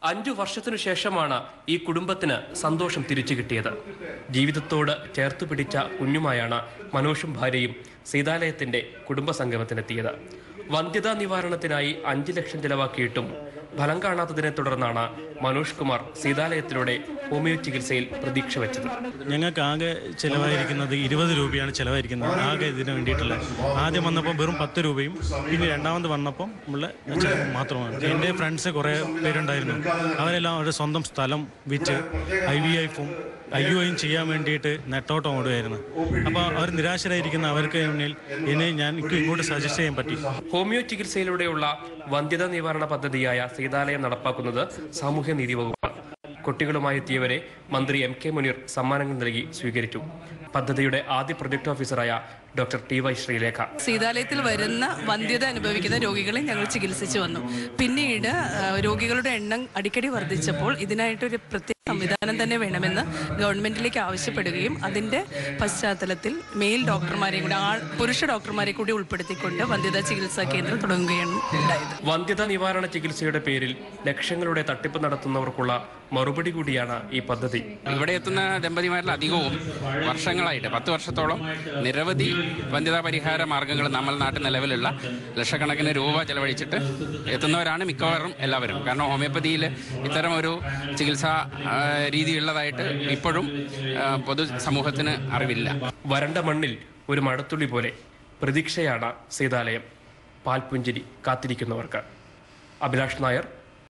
അഞ്ചു വർഷത്തിനു ശേഷമാണ് ഈ കുടുംബത്തിന് സന്തോഷം തിരിച്ചു കിട്ടിയത് ജീവിതത്തോട് ചേർത്തു പിടിച്ച കുഞ്ഞുമായാണ് മനോഷും ഭാര്യയും സീതാലയത്തിന്റെ കുടുംബസംഗമത്തിനെത്തിയത് വന്ധ്യതാ നിവാരണത്തിനായി അഞ്ചു ലക്ഷം ചെലവാക്കിയിട്ടും ഫലം കാണാത്തതിനെ തുടർന്നാണ് മനോഷ് കുമാർ സീതാലയത്തിലൂടെ ഹോമിയോ ചികിത്സയിൽ പ്രതീക്ഷ വെച്ചത് ഞങ്ങൾക്ക് ആകെ ചിലവായിരിക്കുന്നത് ഇരുപത് രൂപയാണ് ചിലവായിരിക്കുന്നത് ആകെ ഇതിന് വേണ്ടിയിട്ടുള്ള ആദ്യം വന്നപ്പോൾ വെറും പത്ത് രൂപയും പിന്നെ രണ്ടാമത് വന്നപ്പം ഉള്ള ചിലവ് മാത്രമാണ് എൻ്റെ ഫ്രണ്ട്സ് കുറേ പേരുണ്ടായിരുന്നു അവരെല്ലാം അവരുടെ സ്വന്തം സ്ഥലം വിറ്റ് ഐ വി ഐഫും ഐ യു ഐയും ചെയ്യാൻ വേണ്ടിയിട്ട് നെട്ടോട്ടം ഓടുകയായിരുന്നു അപ്പോൾ അവർ നിരാശരായിരിക്കുന്ന അവർക്ക് മുന്നിൽ എന്നെ ഞാൻ എനിക്ക് ഇങ്ങോട്ട് സജസ്റ്റ് ചെയ്യാൻ പറ്റി ഹോമിയോ ചികിത്സയിലൂടെയുള്ള വന്ധ്യതാ നിവാരണ പദ്ധതിയായ സീതാലയം നടപ്പാക്കുന്നത് സാമൂഹ്യനീതി വകുപ്പാണ് കുട്ടികളുമായി എത്തിയവരെ മന്ത്രി എം കെ മുനീർ സമ്മാനങ്ങൾ നൽകി സ്വീകരിച്ചു പദ്ധതിയുടെ ആദ്യ പ്രൊജക്ട് ഓഫീസറായ ഡോക്ടർ ടി വൈ ശ്രീലേഖ സീതാലയത്തിൽ വരുന്ന വന്ധ്യത അനുഭവിക്കുന്ന രോഗികളെ ഞങ്ങൾ ചികിത്സിച്ചു വന്നു പിന്നീട് ആ, രോഗികളുടെ എണ്ണം അടിക്കടി വർദ്ധിച്ചപ്പോൾ ഇതിനായിട്ടൊരു പ്രത്യേക സംവിധാനം തന്നെ വേണമെന്ന് ഗവൺമെന്റിലേക്ക് ആവശ്യപ്പെടുകയും അതിന്റെ പശ്ചാത്തലത്തിൽ മെയിൽ ഡോക്ടർമാരെയും കൂടി ആൾ പുരുഷ ഡോക്ടർമാരെ കൂടി ഉൾപ്പെടുത്തിക്കൊണ്ട് വന്ധ്യതാ ചികിത്സാ കേന്ദ്രം തുടങ്ങുകയാണ് ഉണ്ടായത് വന്ധ്യതാ നിവാരണ ചികിത്സയുടെ പേരിൽ ലക്ഷങ്ങളുടെ തട്ടിപ്പ് നടത്തുന്നവർക്കുള്ള മറുപടി കൂടിയാണ് ഈ പദ്ധതി ഇവിടെ എത്തുന്ന ദമ്പതിമാരിൽ അധികവും വർഷങ്ങളായിട്ട് പത്ത് വർഷത്തോളം നിരവധി വന്ധ്യതാ പരിഹാര മാർഗങ്ങൾ നമ്മൾ നാട്ടിൽ നിലവിലുള്ള ലക്ഷക്കണക്കിന് രൂപ ചെലവഴിച്ചിട്ട് എത്തുന്നവരാണ് മിക്കവാറും എല്ലാവരും കാരണം ഹോമിയോപ്പതിയിൽ ഇത്തരം ഒരു ചികിത്സാ ആ, രീതി ഉള്ളതായിട്ട് ഇപ്പോഴും ആ, പൊതു സമൂഹത്തിന് അറിവില്ല വരണ്ട മണ്ണിൽ ഒരു മഴത്തുള്ളി പോലെ പ്രതീക്ഷയാണ് സീതാലയം പാൽപുഞ്ചിരി കാത്തിരിക്കുന്നവർക്ക് അഭിലാഷ് നായർ